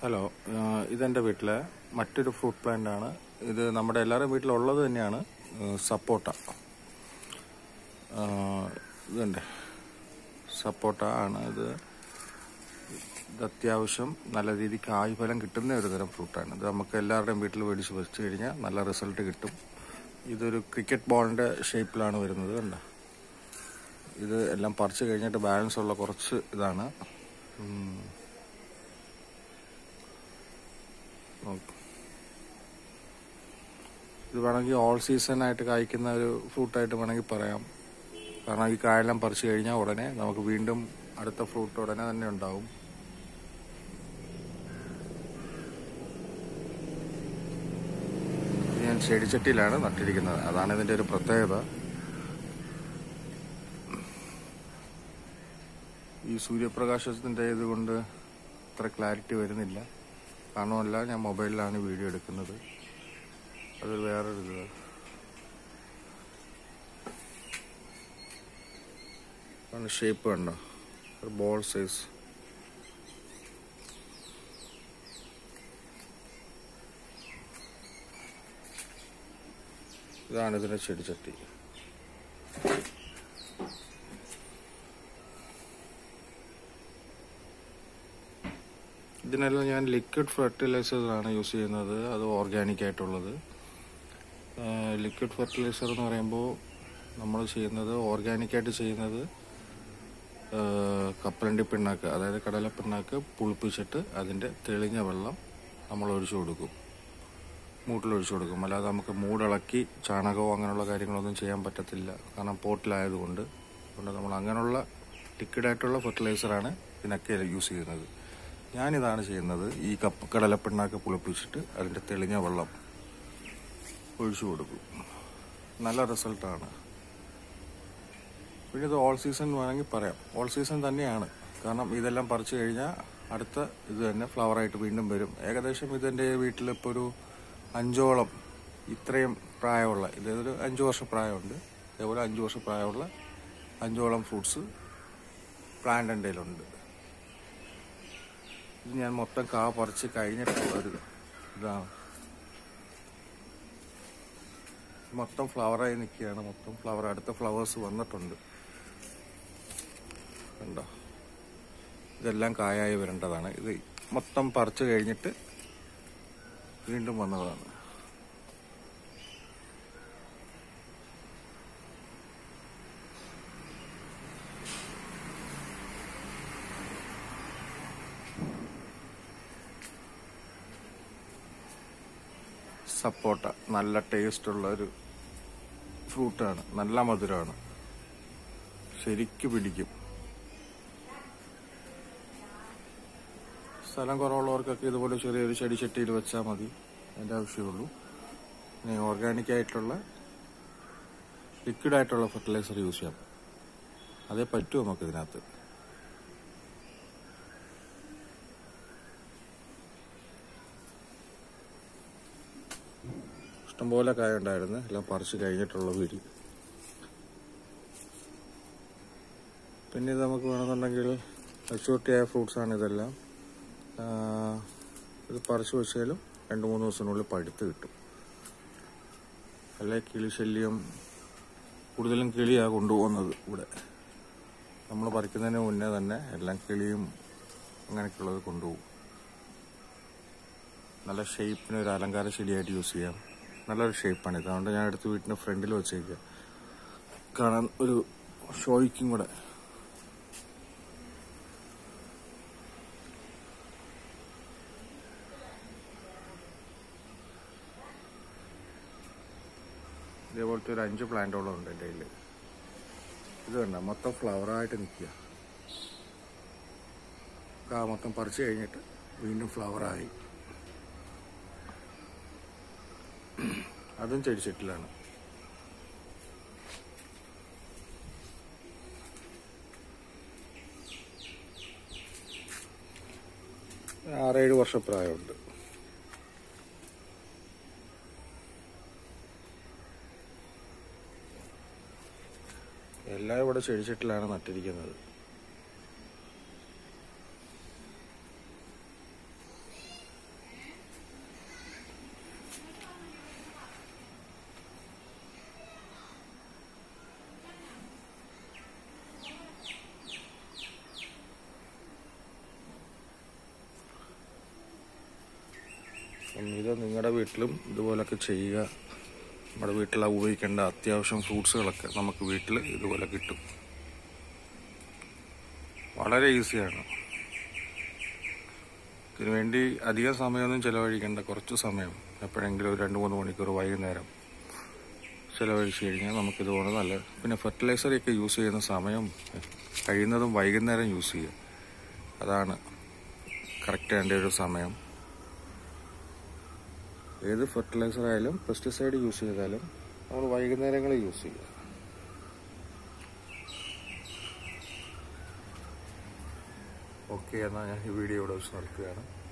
Hello ആഹ് ഇതെൻ്റെ വീട്ടിലെ മറ്റൊരു ഫ്രൂട്ട് പ്ലാന്റ് ആണ് ഇത് നമ്മുടെ എല്ലാവരുടെയും വീട്ടിലുള്ളത് തന്നെയാണ് ആഹ് സപ്പോട്ട ആഹ് ഇതുണ്ട് സപ്പോട്ട ആണ് ഇത് ഇത് അത്യാവശ്യം നല്ല രീതിക്ക് കായ്ഫലം കിട്ടുന്ന ഒരു തരം ഫ്രൂട്ടാണ് ഇത് നമുക്ക് എല്ലാവരുടെയും വീട്ടിൽ മേടിച്ച് വെച്ച് കഴിഞ്ഞാൽ നല്ല റിസൾട്ട് കിട്ടും ഇതൊരു ക്രിക്കറ്റ് ബോളിൻ്റെ ഷേപ്പിലാണ് വരുന്നത് കണ്ടോ ഇത് എല്ലാം പറിച്ച് കഴിഞ്ഞിട്ട് ബാലൻസ് ഉള്ള കുറച്ച് ഇതാണ് ഉം. നോക്ക്. ഇത് വേണമെങ്കിൽ ഓൾ സീസൺ ആയിട്ട് കായ്ക്കുന്ന ഒരു ഫ്രൂട്ടായിട്ട് വേണമെങ്കിൽ പറയാം കാരണം ഈ കായെല്ലാം പറിച്ചു കഴിഞ്ഞാൽ ഉടനെ നമുക്ക് വീണ്ടും അടുത്ത ഫ്രൂട്ട് ഉടനെ തന്നെ ഉണ്ടാവും ഇത് ഞാൻ ചെടിച്ചട്ടിയിലാണ് നട്ടിരിക്കുന്നത് അതാണ് ഇതിന്റെ ഒരു പ്രത്യേകത ഈ സൂര്യപ്രകാശത്തിന്റെ ഇതുകൊണ്ട് അത്ര ക്ലാരിറ്റി വരുന്നില്ല കാരണമല്ല ഞാൻ മൊബൈലിലാണ് വീഡിയോ എടുക്കുന്നത് അത് വേറൊരു ഇത് ഷേപ്പ് കണ്ടോ ഒരു ബോൾ സൈസ് ഇതാണ് ഇതിന്റെ ചെടിച്ചട്ടി ഇതിനെല്ലാം ഞാൻ ലിക്വിഡ് ഫെർട്ടിലൈസേഴ്സ് ആണ് യൂസ് ചെയ്യുന്നത് അത് ഓർഗാനിക് ആയിട്ടുള്ളത് ലിക്വിഡ് ഫെർട്ടിലൈസർ എന്ന് പറയുമ്പോൾ നമ്മൾ ചെയ്യുന്നത് ഓർഗാനിക് ആയിട്ട് ചെയ്യുന്നത് ആഹ് കപ്പലണ്ടി പിണ്ണാക്ക് അതായത് കടല പിണ്ണാക്ക് പുളിപ്പിച്ചിട്ട് അതിൻ്റെ തെളിഞ്ഞ വെള്ളം നമ്മൾ ഒഴിച്ചു കൊടുക്കും മൂട്ടിൽ ഒഴിച്ചു കൊടുക്കും അല്ലാതെ നമുക്ക് മൂടിളക്കി ചാണകമോ അങ്ങനെയുള്ള കാര്യങ്ങളൊന്നും ചെയ്യാൻ പറ്റത്തില്ല കാരണം പോട്ടിലായതുകൊണ്ട് അതുകൊണ്ട് നമ്മൾ അങ്ങനെയുള്ള ലിക്വിഡായിട്ടുള്ള ഫെർട്ടിലൈസറാണ് ഇതിനൊക്കെ യൂസ് ചെയ്യുന്നത് ഞാനിതാണ് ചെയ്യുന്നത് ഈ കപ്പ കടലപ്പിണ്ണാക്ക് പുളിപ്പിച്ചിട്ട് അതിൻ്റെ തെളിഞ്ഞ വെള്ളം ഒഴിച്ചു കൊടുക്കും നല്ല റിസൾട്ടാണ് പിന്നെ ഇത് ഓൾ സീസൺ വേണമെങ്കിൽ പറയാം ഓൾ സീസൺ തന്നെയാണ് കാരണം ഇതെല്ലാം പറിച്ചു കഴിഞ്ഞാൽ അടുത്ത ഇത് തന്നെ ഫ്ലവറായിട്ട് വീണ്ടും വരും ഏകദേശം ഇതെൻ്റെ വീട്ടിൽ ഇപ്പോൾ ഒരു അഞ്ചോളം ഇത്രയും പ്രായമുള്ള ഇതൊരു അഞ്ച് വർഷം പ്രായമുണ്ട് അതേപോലെ അഞ്ച് വർഷം പ്രായമുള്ള അഞ്ചോളം ഫ്രൂട്ട്സ് പ്ലാന്റ് എൻ്റെ കയ്യിലുണ്ട് ഇത് ഞാൻ മൊത്തം കാ പറിച്ച് കഴിഞ്ഞിട്ടുള്ള ഒരു ഇതാണ് മൊത്തം ഫ്ലവറായി നിൽക്കുകയാണ് മൊത്തം ഫ്ലവർ അടുത്ത ഫ്ലവേഴ്സ് വന്നിട്ടുണ്ട് കണ്ടോ ഇതെല്ലാം കായായി വരേണ്ടതാണ് ഇത് മൊത്തം പറിച്ചു കഴിഞ്ഞിട്ട് വീണ്ടും വന്നതാണ് സപ്പോട്ട നല്ല ടേസ്റ്റ് ഉള്ള ഒരു ഫ്രൂട്ടാണ് നല്ല മധുരമാണ് ശരിക്ക് പിടിക്കും സ്ഥലം കുറവുള്ളവർക്കൊക്കെ ഇതുപോലെ ചെറിയൊരു ചെടി ചട്ടിയിൽ വെച്ചാൽ മതി അതിൻ്റെ ആവശ്യമുള്ളൂ ഇനി ഓർഗാനിക് ആയിട്ടുള്ള ലിക്വിഡ് ആയിട്ടുള്ള ഫെർട്ടിലൈസർ യൂസ് ചെയ്യാം അതേ പറ്റൂ നമുക്ക് ഇതിനകത്ത് ഇഷ്ടംപോലെ കായ ഉണ്ടായിരുന്നു എല്ലാം പറിച്ച് കഴിഞ്ഞിട്ടുള്ള വീട് പിന്നെ ഇത് നമുക്ക് വേണമെന്നുണ്ടെങ്കിൽ മെച്ചൂരിറ്റിയായ ഫ്രൂട്ട്സാണ് ഇതെല്ലാം ആ, ഇത് പറിച്ചു വെച്ചാലും രണ്ട് മൂന്ന് ദിവസത്തിനുള്ളിൽ പഴുത്ത് കിട്ടും അല്ലെ കിളി ശല്യം കൂടുതലും കിളിയാണ് കൊണ്ടുപോകുന്നത് ഇവിടെ നമ്മൾ പറിക്കുന്നതിന് മുന്നേ തന്നെ എല്ലാം കിളിയും അങ്ങനെയൊക്കെയുള്ളത് കൊണ്ടുപോകും നല്ല ഷേപ്പിന് ഒരു അലങ്കാര ചെടിയായിട്ട് യൂസ് ചെയ്യാം നല്ലൊരു ഷേപ്പാണ് ഇത് അതുകൊണ്ട് ഞാൻ എടുത്ത് വീട്ടിന്റെ ഫ്രണ്ടിൽ വെച്ചേക്കുക കാണാൻ ഒരു ഷോയ്ക്കും കൂടെ ഇതേപോലത്തെ ഒരു അഞ്ച് പ്ലാന്റോളം ഉണ്ട് എൻ്റെ കയ്യിൽ ഇത് കണ്ട മൊത്തം ഫ്ലവറായിട്ട് നിൽക്കുക കാ മൊത്തം പറിച്ചു കഴിഞ്ഞിട്ട് വീണ്ടും ഫ്ലവറായി അതും ചെടിച്ചട്ടിലാണ് ആറേഴ് വർഷം പ്രായമുണ്ട് എല്ലാം ഇവിടെ ചെടിച്ചട്ടിലാണ് നട്ടിരിക്കുന്നത് അപ്പം ഇത് നിങ്ങളുടെ വീട്ടിലും ഇതുപോലൊക്കെ ചെയ്യുക നമ്മുടെ വീട്ടിൽ ഉപയോഗിക്കേണ്ട അത്യാവശ്യം ഫ്രൂട്ട്സുകളൊക്കെ നമുക്ക് വീട്ടിൽ ഇതുപോലെ കിട്ടും വളരെ ഈസിയാണ് ഇതിനു വേണ്ടി അധികം സമയമൊന്നും ചിലവഴിക്കേണ്ട കുറച്ച് സമയം എപ്പോഴെങ്കിലും ഒരു രണ്ട് മൂന്ന് മണിക്കൂർ വൈകുന്നേരം ചിലവഴിച്ച് കഴിഞ്ഞാൽ നമുക്കിതുപോലെ നല്ല പിന്നെ ഫെർട്ടിലൈസറൊക്കെ യൂസ് ചെയ്യുന്ന സമയം കഴിയുന്നതും വൈകുന്നേരം യൂസ് ചെയ്യുക അതാണ് കറക്റ്റ് അതിൻ്റെ ഒരു സമയം ഏത് ഫെർട്ടിലൈസർ ആയാലും പെസ്റ്റിസൈഡ് യൂസ് ചെയ്താലും നമ്മൾ വൈകുന്നേരങ്ങളിൽ യൂസ് ചെയ്യുക ഓക്കെ എന്നാൽ ഞാൻ ഈ വീഡിയോ ഇവിടെ വെച്ച് നിർത്തുകയാണ്